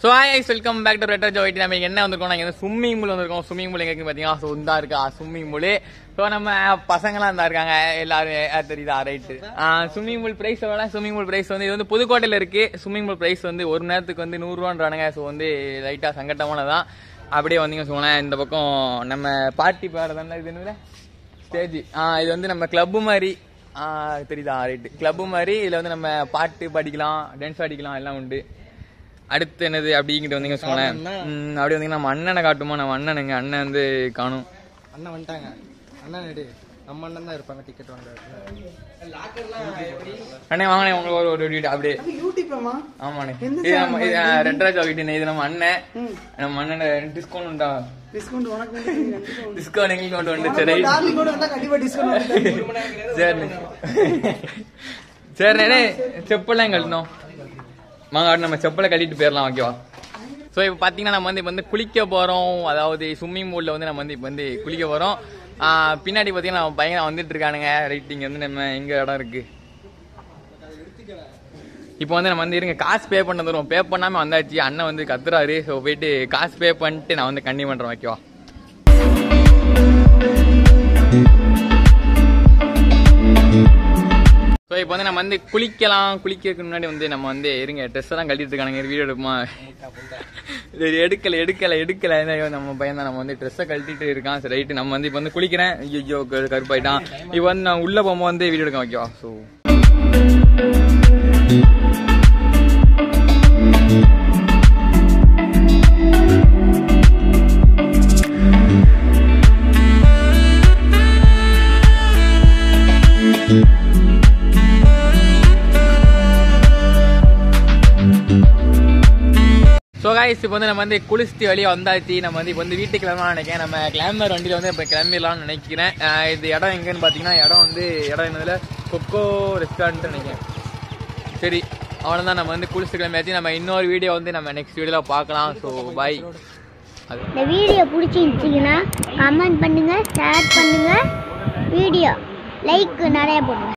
So guys welcome back to ரெட்டர் ஜோயிட்டி நம்ம என்ன வந்திருக்கோம் நாங்கள் வந்து ஸ்விம்மிங் பூல் வந்திருக்கோம் ஸ்விம்மிங் பூல் எங்கே பார்த்தீங்கன்னா ஸோ இந்தா இருக்கா ஸ்விம்மிங் பூல் ஸோ நம்ம பசங்களாம் இருந்தா இருக்காங்க எல்லாரும் யார் தெரியுதா ரைட்டு ஸ்விம்மிங் பூல் பிரைஸ் எவ்வளோ ஸ்விம்மிங் பூல் பிரைஸ் வந்து இது வந்து புதுக்கோட்டையில் இருக்கு ஸ்விம்மிங் பூல் பிரைஸ் வந்து ஒரு நேரத்துக்கு வந்து நூறுரூவான்றானுங்க ஸோ வந்து லைட்டாக சங்கட்டமானதான் அப்படியே வந்தீங்க சொன்னேன் இந்த பக்கம் நம்ம பார்ட்டி பாடுறதான இது என்ன ஸ்டேஜ் ஆ இது வந்து நம்ம கிளப்பு மாதிரி ஆ தெரியுதா ரைட்டு கிளப்பு மாதிரி இதில் வந்து நம்ம பாட்டு படிக்கலாம் டான்ஸ் ஆடிக்கலாம் எல்லாம் உண்டு அடுத்து என்னது அப்படிங்கிட்டு வந்தீங்க சொன்னேன் ம், அப்படி வந்தீங்கன்னா நம்ம அண்ணனை காட்டுமா நம்ம அண்ணன் எங்க அண்ணன் வந்து காணும் அண்ணன் வந்துட்டாங்க அண்ணன் எடு நம்ம அண்ணன் தான் இருப்பாங்க டிக்கெட் வாங்குறது அண்ணே வாங்கினே உங்களுக்கு ஒரு ஒரு வீடு அப்படியே யூடியூப்மா ஆமாண்ணே இது நம்ம இது, ஆ, ரெட்ராஜ் ஆகிட்டே இது நம்ம அண்ணன் நம்ம அண்ணன் டிஸ்கவுண்ட் உண்டா டிஸ்கவுண்ட் உனக்கு மட்டும் நீ கண்டிப்பா உண்டு. டிஸ்கவுண்ட் எங்களுக்கு கொண்டு வந்துச்சு ரைட் டார்லிங் கூட வந்தா கண்டிப்பா டிஸ்கவுண்ட் சரி சரிண்ணே செப்பெல்லாம் கழட்டணும் வாங்க அடுத்து நம்ம செப்பலை கட்டிட்டு போயிடலாம் ஓகேவா ஸோ இப்போ பார்த்தீங்கன்னா நம்ம வந்து இப்போ வந்து குளிக்க போகிறோம் அதாவது ஸ்விம்மிங் பூலில் வந்து நம்ம வந்து இப்போ வந்து குளிக்க போகிறோம் பின்னாடி பார்த்தீங்கன்னா நம்ம பையன் வந்துட்டு இருக்கானுங்க ரைட் இங்கே வந்து நம்ம எங்கே இடம் இருக்கு இப்போ வந்து நம்ம வந்து இருங்க காசு பே பண்ண தருவோம் பே பண்ணாமல் வந்தாச்சு அண்ணன் வந்து கத்துறாரு ஸோ போயிட்டு காசு பே பண்ணிட்டு நான் வந்து கண்டி பண்ணுறேன் ஓகேவா ஸோ இப்போ வந்து நம்ம வந்து குளிக்கலாம் குளிக்கிறதுக்கு முன்னாடி வந்து நம்ம வந்து இருங்க ட்ரெஸ் எல்லாம் கட்டிட்டு இருக்கானுங்க வீடியோ எடுக்குமா இது எடுக்கல எடுக்கல எடுக்கல ஐயோ, நம்ம பையன் தான் நம்ம வந்து ட்ரெஸ்ஸை கழட்டிட்டு இருக்கான் சரி ரைட்டு நம்ம வந்து இப்போ வந்து குளிக்கிறேன் ஐயோ க- கருப்பாயிட்டான் இப்போ வந்து நான் உள்ள போகும்போது வந்து வீடியோ எடுக்க ஓகேவா ஸோ ஸோ காய்ஸ் இப்போ வந்து நம்ம வந்து குளிச்சுட்டு வெளியே வந்தாச்சு நம்ம வந்து இப்போ வந்து வீட்டுக்கு கிளம்பலாம் நினைக்கிறேன் நம்ம கிளம்பர் வண்டியில் வந்து இப்போ கிளம்பிடலாம்னு நினைக்கிறேன் அஹ் இது இடம் எங்கன்னு பார்த்தீங்கன்னா இடம் வந்து இடம் என்னதுல கொக்கோ ரெஸ்டாரண்ட் நினைக்கிறேன் சரி அவ்வளோதான் நம்ம வந்து குளிச்சு கிளம்பியாச்சு நம்ம இன்னொரு வீடியோ வந்து நம்ம நெக்ஸ்ட் வீடியோவில் பார்க்கலாம் ஸோ பாய் அது இந்த வீடியோ பிடிச்சிருந்துச்சிங்கன்னா கமெண்ட் பண்ணுங்க ஷேர் பண்ணுங்க வீடியோ லைக் நிறைய போடுங்க